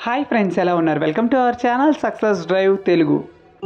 hi friends ఎలా ఉన్నారు welcome to our channel success drive Telugu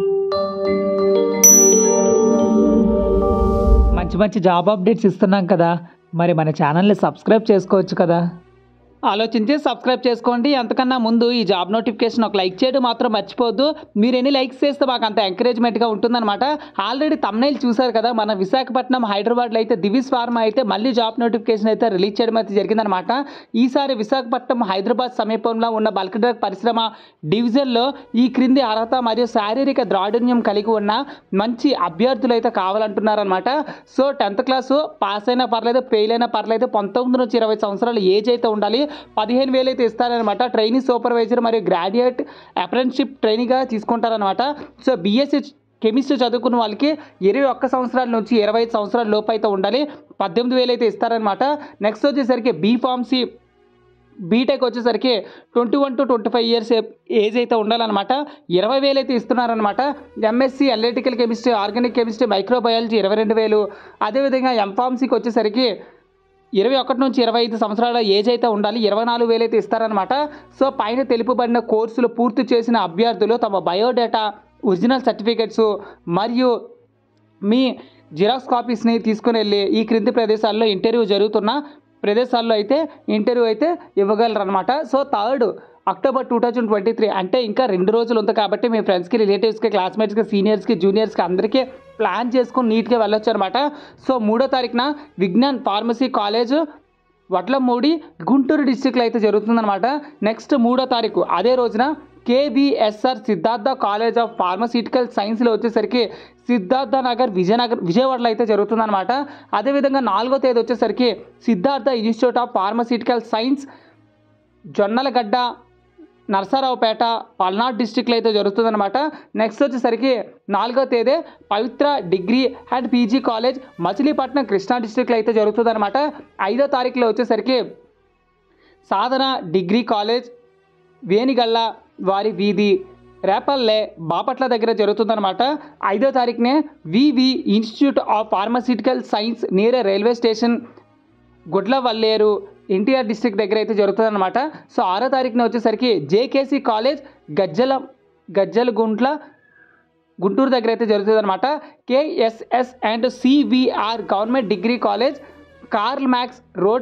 మంచి మంచి జాబ్ అప్డేట్స్ ఇస్తున్నాం కదా మరి మన ఛానల్ని సబ్స్క్రైబ్ చేసుకోవచ్చు కదా ఆలోచించి సబ్స్క్రైబ్ చేసుకోండి అంతకన్నా ముందు ఈ జాబ్ నోటిఫికేషన్ ఒక లైక్ చేయడం మాత్రం మర్చిపోవద్దు మీరు ఎన్ని లైక్స్ చేస్తే మాకు అంత ఎంకరేజ్మెంట్గా ఉంటుందన్నమాట ఆల్రెడీ తమ్నైల్ చూశారు కదా మన విశాఖపట్నం హైదరాబాద్లో అయితే దివిస్ ఫార్మా అయితే మళ్ళీ జాబ్ నోటిఫికేషన్ అయితే రిలీజ్ చేయడం అయితే జరిగిందనమాట ఈసారి విశాఖపట్నం హైదరాబాద్ సమీపంలో ఉన్న బల్క్ డ్రగ్ పరిశ్రమ డివిజన్లో ఈ క్రింది అర్హత మరియు శారీరక ద్రాఢ్యం కలిగి ఉన్న మంచి అభ్యర్థులు అయితే కావాలంటున్నారనమాట సో టెన్త్ క్లాసు పాస్ అయినా పర్లేదు ఫెయిల్ అయినా పర్లేదు పంతొమ్మిది నుంచి ఇరవై సంవత్సరాలు ఏజ్ అయితే ఉండాలి పదిహేను వేలు అయితే ఇస్తారనమాట ట్రైనింగ్ సూపర్వైజర్ మరియు గ్రాడ్యుయేట్ అప్రెంటిషిప్ ట్రైనింగ్గా తీసుకుంటారనమాట సో బీఎస్సీ కెమిస్ట్రీ చదువుకున్న వాళ్ళకి ఇరవై ఒక్క సంవత్సరాల నుంచి ఇరవై ఐదు సంవత్సరాల లోపు అయితే ఉండాలి పద్దెనిమిది వేలు అయితే ఇస్తారనమాట నెక్స్ట్ వచ్చేసరికి బీ ఫార్మసీ బీటెక్ వచ్చేసరికి twenty one to twenty five years age అయితే ఉండాలన్నమాట ఇరవై వేలు అయితే ఇస్తున్నారనమాట MSc analytical chemistry organic chemistry microbiology ఇరవై రెండు వేలు అదేవిధంగా ఎంఫార్మసీకి వచ్చేసరికి ఇరవై ఒకటి నుంచి ఇరవై ఐదు సంవత్సరాల ఏజ్ అయితే ఉండాలి ఇరవై నాలుగు వేలు అయితే ఇస్తారనమాట సో పైన తెలుపబడిన కోర్సులు పూర్తి చేసిన అభ్యర్థులు తమ బయోడేటా ఒరిజినల్ సర్టిఫికెట్స్ మరియు మీ జిరాక్స్ కాపీస్ని తీసుకుని వెళ్ళి ఈ క్రింది ప్రదేశాల్లో ఇంటర్వ్యూ జరుగుతున్న ప్రదేశాల్లో అయితే ఇంటర్వ్యూ అయితే ఇవ్వగలరు అనమాట so third October two thousand twenty three అంటే ఇంకా రెండు రోజులు ఉంది కాబట్టి మీ ఫ్రెండ్స్కి రిలేటివ్స్కి క్లాస్మేట్స్కి సీనియర్స్కి జూనియర్స్కి అందరికీ ప్లాన్ చేసుకుని నీట్గా వెళ్ళొచ్చు అనమాట సో మూడో తారీఖున విజ్ఞాన్ ఫార్మసీ కాలేజ్ వడ్లమూడి గుంటూరు డిస్టిక్లో అయితే జరుగుతుందన్నమాట నెక్స్ట్ మూడో తారీఖు అదే రోజున KBSR Siddhartha college of pharmaceutical సైన్స్లో వచ్చేసరికి సిద్ధార్థ నగర్ విజయనగర్ విజయవాడలో అయితే జరుగుతుందన్నమాట అదేవిధంగా నాలుగో తేదీ వచ్చేసరికి Siddhartha institute of pharmaceutical science Jonnalagadda Narasaraopet Palnadu డిస్టిక్లో అయితే జరుగుతుందన్నమాట నెక్స్ట్ వచ్చేసరికి నాలుగో తేదీ Pavitra degree and PG college Machilipatnam Krishna డిస్టిక్లో అయితే జరుగుతుందన్నమాట ఐదో తారీఖులో వచ్చేసరికి సాధన డిగ్రీ కాలేజ్ వేనిగల్ల వారి వీధి రేపల్లె బాపట్ల దగ్గర జరుగుతుందన్నమాట ఐదో తారీఖునే VV institute of pharmaceutical science near railway station Gudlavalleru NTR district దగ్గర అయితే జరుగుతుందన్నమాట సో ఆరో తారీఖున వచ్చేసరికి జేకేసీ కాలేజ్ గజ్జల గజ్జలగుంట్ల గుంటూరు దగ్గర అయితే జరుగుతుందన్నమాట KSS and CVR government degree college Karl Marx road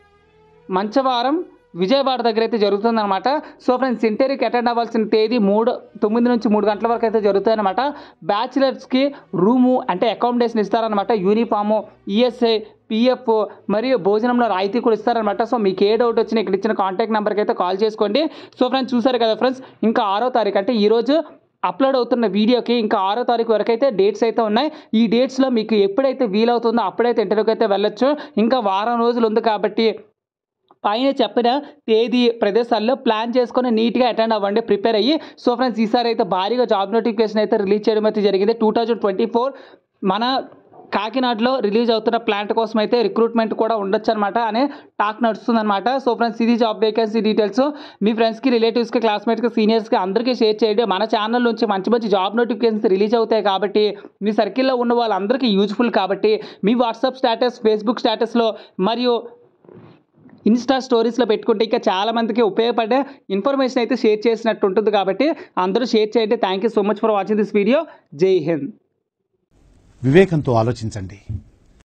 Manchavaram Vijayawada దగ్గర అయితే జరుగుతుందన్నమాట సో ఫ్రెండ్స్ ఇంటర్వ్యూకి అటెండ్ అవ్వాల్సిన తేదీ మూడు తొమ్మిది నుంచి మూడు గంటల వరకు అయితే జరుగుతాయన్నమాట బ్యాచిలర్స్కి రూము అంటే అకామిడేషన్ ఇస్తారనమాట యూనిఫాము ఈఎస్ఐ పిఎఫ్ మరియు భోజనంలో రాయితీ కూడా ఇస్తారనమాట సో మీకు ఏ డౌట్ వచ్చినా ఇక్కడ ఇచ్చిన కాంటాక్ట్ నెంబర్కి అయితే కాల్ చేసుకోండి సో ఫ్రెండ్స్ చూసారు కదా ఫ్రెండ్స్ ఇంకా ఆరో తారీఖు అంటే ఈరోజు అప్లోడ్ అవుతున్న వీడియోకి ఇంకా ఆరో తారీఖు వరకు అయితే డేట్స్ అయితే ఉన్నాయి ఈ డేట్స్లో మీకు ఎప్పుడైతే వీలవుతుందో అప్పుడైతే ఇంటర్వ్యూకి అయితే వెళ్ళొచ్చు ఇంకా వారం రోజులు ఉంది కాబట్టి పైన చెప్పిన తేదీ ప్రదేశాల్లో ప్లాన్ చేసుకొని నీట్గా అటెండ్ అవ్వండి ప్రిపేర్ అయ్యి సో ఫ్రెండ్స్ ఈసారి అయితే భారీగా జాబ్ నోటిఫికేషన్ అయితే రిలీజ్ చేయడం అయితే జరిగింది టూ థౌజండ్ ట్వంటీ ఫోర్ మన కాకినాడలో రిలీజ్ అవుతున్న ప్లాంట్ కోసం అయితే రిక్రూట్మెంట్ కూడా ఉండొచ్చు అనమాట అనే టాక్ నడుస్తుందన్నమాట సో ఫ్రెండ్స్ ఇది జాబ్ వేకెన్సీ డీటెయిల్స్ మీ ఫ్రెండ్స్కి రిలేటివ్స్కి క్లాస్మేట్స్కి సీనియర్స్కి అందరికీ షేర్ చేయండి మన ఛానల్ నుంచి మంచి మంచి జాబ్ నోటిఫికేషన్స్ రిలీజ్ అవుతాయి కాబట్టి మీ సర్కిల్లో ఉన్న వాళ్ళందరికీ యూజ్ఫుల్ కాబట్టి మీ వాట్సాప్ స్టేటస్ ఫేస్బుక్ స్టేటస్లో మరియు ఇన్స్టా స్టోరీస్లో పెట్టుకుంటే ఇంకా చాలా మందికి ఉపయోగపడే ఇన్ఫర్మేషన్ అయితే షేర్ చేసినట్టు ఉంటుంది కాబట్టి అందరూ షేర్ చేయండి thank you so much for watching this video జై హింద్ వివేకంతో ఆలోచించండి